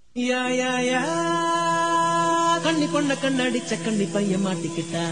யா யா யா கண்ணி பொண்ண கண்ணடிச்ச கண்ணி பையன் மாட்டிக்கிட்டா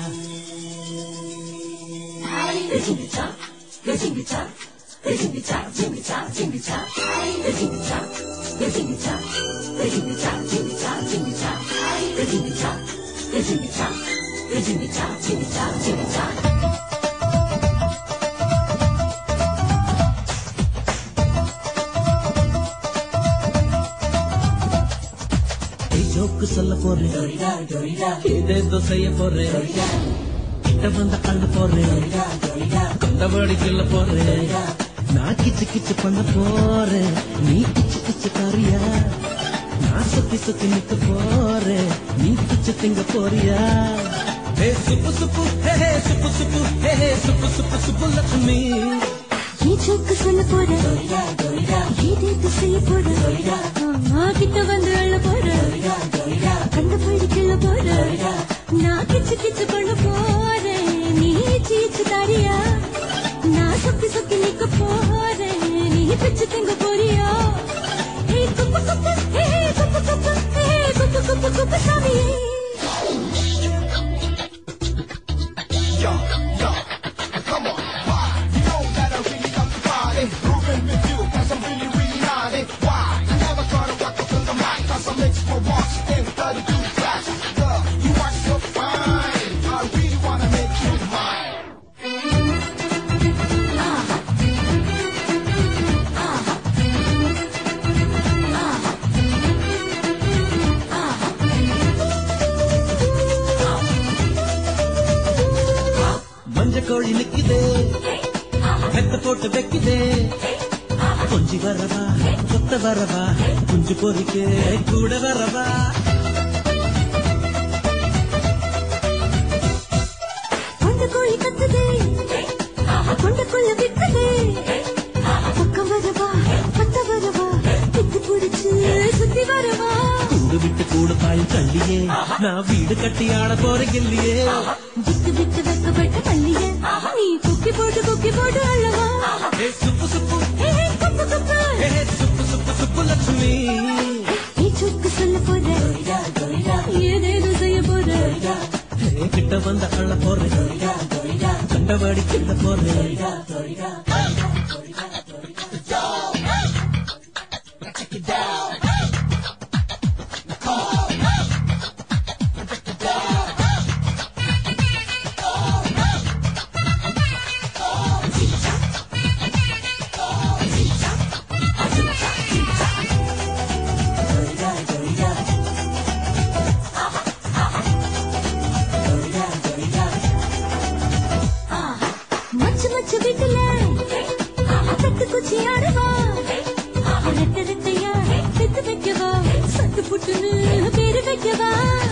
ஏய், ஜோக்கு சொல்ல போறேன் ஏதேதோ செய்ய போறேன் கிட்ட வந்த அள்ள போறேன் கொண்டபடி கிள்ள போறேன் நான் கிச்சு கிச்சு பண்ண போறேன் நீ கிச்சு கிச்சு காரியா நான் சுத்தி சுத்தி நிக்க போறேன் நீ கிச்சு திங்க போறியா ஹே சுப்பு சுப்பு ஹே ஹே சுப்பு சுப்பு ஹே ஹே சுப்பு சுப்பு சுப்பு லட்சுமி ये जोक சொல்ல போற ஏதேது செய்ய போற ஆ, கிட்ட வந்து அள்ள போற கண்டு படிக்கல போற நான் கிச்சு கிச்சு பண்ண போறேன் நீ சீச்சு தாரியா நான் சொக்கி சொக்கி நிக்க போறேன் நீ பிச்சு திங்க போறியா ஹே குப்பு குப்பு ஹே குப்பு குப்பு ஹே குப்பு குப்பு குப்பு சாமி மஞ்ச கோழி நிக்குதே மெத்த போட்டு வைக்குதே கொஞ்சி வரவா கொத்த வரவா குஞ்சு பொறிக்க கூட வரவா கொண்ட கோழி கத்துது கொண்டக்குள்ள விக்குது பக்கம் வரவா பத்த வரவா பித்து பிடிச்சு சுத்தி வரவா கூடு விட்டு கூடு பாயும் கள்ளியே நான் வீடு கட்டி ஆட போறேன் இல்லையே விட்டு விட்டு வெக்கப்பட்ட பள்ளிய நீ குக்கி போட்டு குக்கி போட்டு அழவா ஏ சுப்பு சுப்பு ஏ, ஏ, குப்பு குப்பு ஏ சுப்பு சுப்பு சுப்பு லட்சுமி நீ சொக்கு சொல்ல போற ஏதேதோ செய்ய போற ஏ, கிட்ட வந்த அள்ள போறேன் கண்டபடி கிட்ட போறேன் மச்சு மச்சு வீட்டுல தட்டு குச்சி ஆடவா ரெட்ட ரெட்டையா பெத்து வைக்கவா சட்டு புட்டுன்னு பேரு வைக்கவா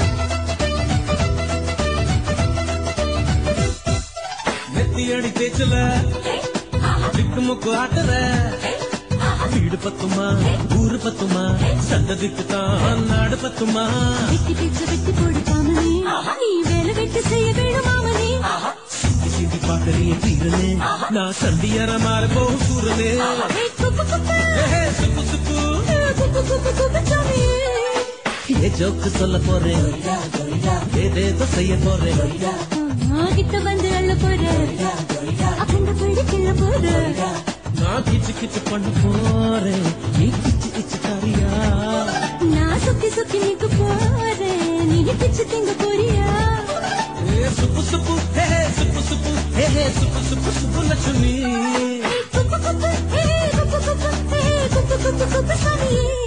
நெத்தியடி பேச்சுல திக்கு முக்கு ஆட்டுற வீடு பத்துமா ஊரு பத்துமா சந்ததிக்கு தான் நாடு பத்துமா வெட்டி பிச்சு வெட்டி போடு பாமனே நீ வேலை வெட்டி செய்ய வேணும் மாமனே சிந்தி சிந்தி பாக்கறிய தீரனே நான் சண்டியற மாற போகும் சூரனே ஏய், குப்பு குப்பு ஏஹே, சுப்பு சுப்பு ஏ, குப்பு குப்பு குப்பு சாமி ஏ ஜோக்கு சொல்ல போறேன் ஏதேதோ செய்ய போறேன் ஆ, கிட்ட வந்து அள்ள போற அக்கண்ட படிக்கல போற நான் கிச்சு கிச்சு பண்ண போறேன் நீ கிச்சு கிச்சு தரியா நான் சுத்தி சுத்தி நிக்க போறேன் நீ பிச்சு திங்க போறியா ஏ சுப்பு சுப்பு ஹே ஹே, சுப்பு சுப்பு ஹே ஹே, சுப்பு சுப்பு சுப்பு லட்சுமி ஏய், குப்பு குப்பு ஏய், குப்பு குப்பு ஏய், குப்பு குப்பு குப்பு சாமி